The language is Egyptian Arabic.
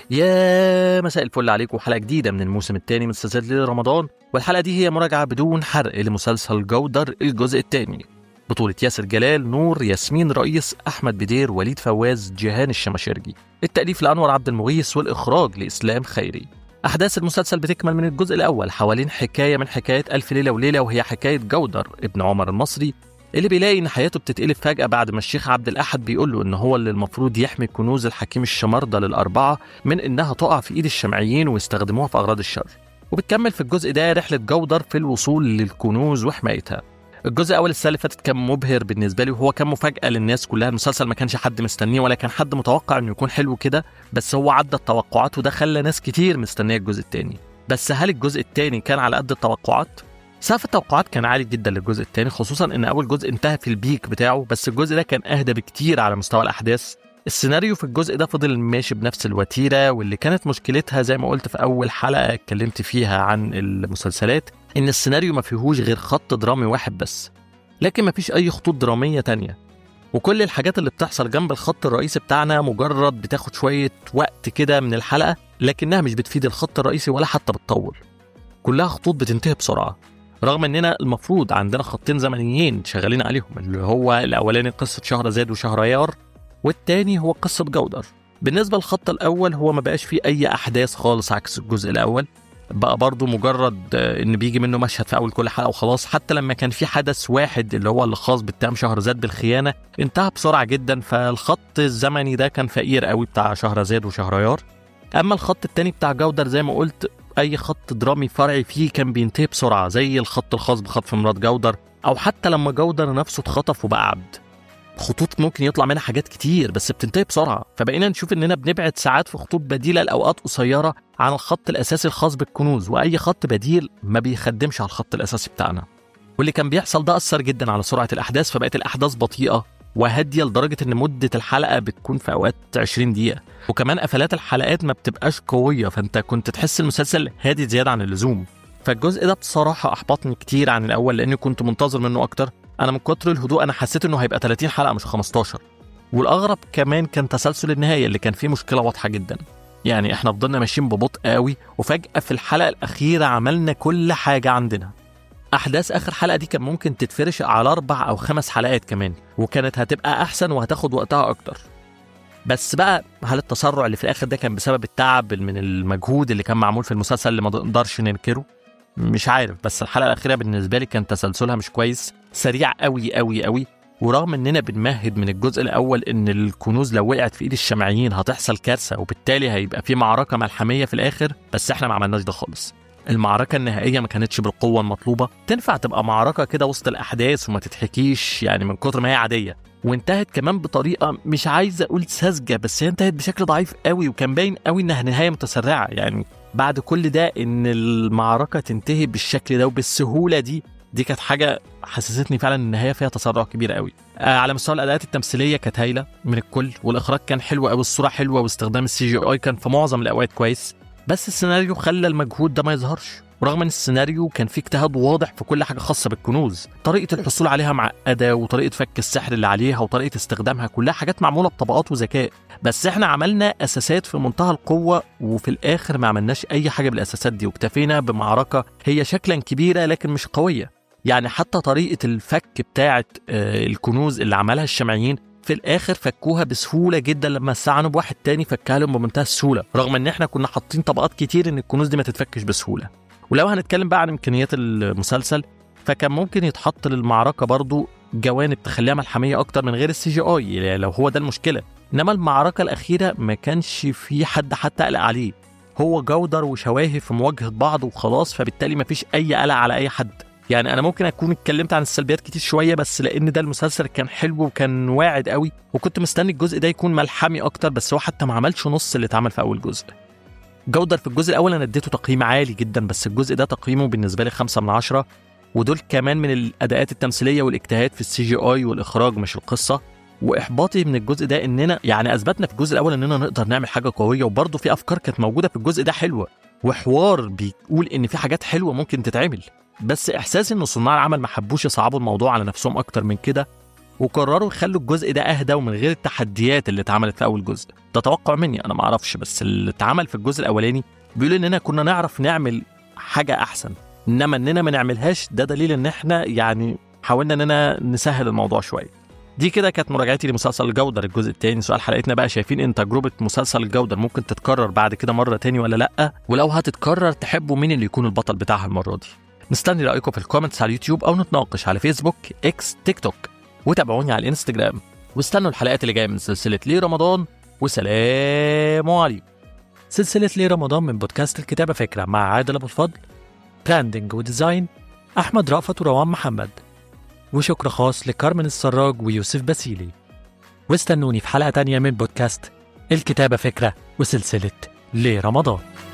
يا مساء الفل عليكم حلقة جديدة من الموسم الثاني من سلسلة ليل رمضان والحلقة دي هي مراجعة بدون حرق لمسلسل جودر الجزء الثاني بطولة ياسر جلال نور ياسمين رئيس أحمد بدير وليد فواز جيهان الشماشرجي التأليف لأنور عبد المغيث والإخراج لإسلام خيري أحداث المسلسل بتكمل من الجزء الأول حوالين حكاية من حكايات ألف ليلة وليلة وهي حكاية جودر ابن عمر المصري اللي بيلاقي ان حياته بتتقلب فجأة بعد ما الشيخ عبد الأحد بيقول له ان هو اللي المفروض يحمي كنوز الحكيم الشمردة للأربعة من انها تقع في ايد الشمعيين ويستخدموها في أغراض الشر وبتكمل في الجزء ده رحلة جودر في الوصول للكنوز وحمايتها الجزء الاول السنه اللي فاتت كان مبهر بالنسبه لي وهو كان مفاجاه للناس كلها المسلسل ما كانش حد مستنيه ولا كان حد متوقع انه يكون حلو كده بس هو عدى التوقعات وده خلى ناس كتير مستنيه الجزء الثاني بس هل الجزء الثاني كان على قد التوقعات سقف التوقعات كان عالي جدا للجزء الثاني خصوصا ان اول جزء انتهى في البيك بتاعه بس الجزء ده كان اهدى بكتير على مستوى الاحداث السيناريو في الجزء ده فضل ماشي بنفس الوتيره واللي كانت مشكلتها زي ما قلت في اول حلقه اتكلمت فيها عن المسلسلات ان السيناريو ما فيهوش غير خط درامي واحد بس لكن ما فيش اي خطوط دراميه تانية وكل الحاجات اللي بتحصل جنب الخط الرئيسي بتاعنا مجرد بتاخد شويه وقت كده من الحلقه لكنها مش بتفيد الخط الرئيسي ولا حتى بتطول كلها خطوط بتنتهي بسرعه رغم اننا المفروض عندنا خطين زمنيين شغالين عليهم اللي هو الاولاني قصه شهرزاد وشهريار والتاني هو قصه جودر بالنسبه للخط الاول هو ما بقاش فيه اي احداث خالص عكس الجزء الاول بقى برضه مجرد ان بيجي منه مشهد في اول كل حلقه وخلاص حتى لما كان في حدث واحد اللي هو اللي خاص باتهام شهرزاد بالخيانه انتهى بسرعه جدا فالخط الزمني ده كان فقير قوي بتاع شهرزاد وشهريار اما الخط التاني بتاع جودر زي ما قلت اي خط درامي فرعي فيه كان بينتهي بسرعه زي الخط الخاص بخطف مرات جودر او حتى لما جودر نفسه اتخطف وبقى عبد خطوط ممكن يطلع منها حاجات كتير بس بتنتهي بسرعه فبقينا نشوف اننا بنبعد ساعات في خطوط بديله لاوقات قصيره عن الخط الاساسي الخاص بالكنوز واي خط بديل ما بيخدمش على الخط الاساسي بتاعنا واللي كان بيحصل ده اثر جدا على سرعه الاحداث فبقت الاحداث بطيئه وهاديه لدرجه ان مده الحلقه بتكون في اوقات 20 دقيقه وكمان قفلات الحلقات ما بتبقاش قويه فانت كنت تحس المسلسل هادي زياده عن اللزوم فالجزء ده بصراحه احبطني كتير عن الاول لاني كنت منتظر منه اكتر انا من كتر الهدوء انا حسيت انه هيبقى 30 حلقه مش 15 والاغرب كمان كان تسلسل النهايه اللي كان فيه مشكله واضحه جدا يعني احنا فضلنا ماشيين ببطء قوي وفجاه في الحلقه الاخيره عملنا كل حاجه عندنا احداث اخر حلقه دي كان ممكن تتفرش على اربع او خمس حلقات كمان وكانت هتبقى احسن وهتاخد وقتها اكتر بس بقى هل التسرع اللي في الاخر ده كان بسبب التعب من المجهود اللي كان معمول في المسلسل اللي ما نقدرش ننكره مش عارف بس الحلقه الاخيره بالنسبه لي كان تسلسلها مش كويس سريع قوي قوي قوي ورغم اننا بنمهد من الجزء الاول ان الكنوز لو وقعت في ايد الشمعيين هتحصل كارثه وبالتالي هيبقى في معركه ملحميه في الاخر بس احنا ما عملناش ده خالص المعركة النهائية ما كانتش بالقوة المطلوبة تنفع تبقى معركة كده وسط الأحداث وما تتحكيش يعني من كتر ما هي عادية وانتهت كمان بطريقة مش عايز أقول ساذجة بس هي انتهت بشكل ضعيف قوي وكان باين قوي إنها نهاية متسرعة يعني بعد كل ده إن المعركة تنتهي بالشكل ده وبالسهولة دي دي كانت حاجة حسستني فعلا ان النهايه فيها تسرع كبير قوي آه على مستوى الاداءات التمثيليه كانت هايله من الكل والاخراج كان حلو قوي الصوره حلوه واستخدام السي جي اي كان في معظم الاوقات كويس بس السيناريو خلى المجهود ده ما يظهرش ورغم ان السيناريو كان فيه اجتهاد واضح في كل حاجه خاصه بالكنوز طريقه الحصول عليها معقده وطريقه فك السحر اللي عليها وطريقه استخدامها كلها حاجات معموله بطبقات وذكاء بس احنا عملنا اساسات في منتهى القوه وفي الاخر ما عملناش اي حاجه بالاساسات دي واكتفينا بمعركه هي شكلا كبيره لكن مش قويه يعني حتى طريقه الفك بتاعه الكنوز اللي عملها الشمعيين في الاخر فكوها بسهوله جدا لما استعنوا بواحد تاني فكها لهم بمنتهى السهوله رغم ان احنا كنا حاطين طبقات كتير ان الكنوز دي ما تتفكش بسهوله ولو هنتكلم بقى عن امكانيات المسلسل فكان ممكن يتحط للمعركه برضو جوانب تخليها ملحميه اكتر من غير السي جي اي يعني لو هو ده المشكله انما المعركه الاخيره ما كانش في حد حتى قلق عليه هو جودر وشواهي في مواجهه بعض وخلاص فبالتالي ما فيش اي قلق على اي حد يعني انا ممكن اكون اتكلمت عن السلبيات كتير شويه بس لان ده المسلسل كان حلو وكان واعد قوي وكنت مستني الجزء ده يكون ملحمي اكتر بس هو حتى ما عملش نص اللي اتعمل في اول جزء جودر في الجزء الاول انا اديته تقييم عالي جدا بس الجزء ده تقييمه بالنسبه لي خمسة من عشرة ودول كمان من الاداءات التمثيليه والاجتهاد في السي جي اي والاخراج مش القصه واحباطي من الجزء ده اننا يعني اثبتنا في الجزء الاول اننا نقدر نعمل حاجه قويه وبرضه في افكار كانت موجوده في الجزء ده حلوه وحوار بيقول ان في حاجات حلوه ممكن تتعمل بس احساس ان صناع العمل ما حبوش يصعبوا الموضوع على نفسهم اكتر من كده وقرروا يخلوا الجزء ده اهدى ومن غير التحديات اللي اتعملت في اول جزء ده توقع مني انا ما اعرفش بس اللي اتعمل في الجزء الاولاني بيقول اننا كنا نعرف نعمل حاجه احسن انما اننا ما نعملهاش ده دليل ان احنا يعني حاولنا اننا نسهل الموضوع شويه دي كده كانت مراجعتي لمسلسل الجودر الجزء الثاني سؤال حلقتنا بقى شايفين ان تجربه مسلسل الجودر ممكن تتكرر بعد كده مره تاني ولا لا ولو هتتكرر تحبوا مين اللي يكون البطل بتاعها المره دي مستني رايكم في الكومنتس على اليوتيوب او نتناقش على فيسبوك اكس تيك توك وتابعوني على الانستجرام واستنوا الحلقات اللي جايه من سلسله ليه رمضان وسلام عليكم سلسله ليه رمضان من بودكاست الكتابه فكره مع عادل ابو الفضل براندنج وديزاين احمد رأفت وروان محمد وشكر خاص لكارمن السراج ويوسف باسيلي واستنوني في حلقة تانية من بودكاست الكتابة فكرة وسلسلة ليه رمضان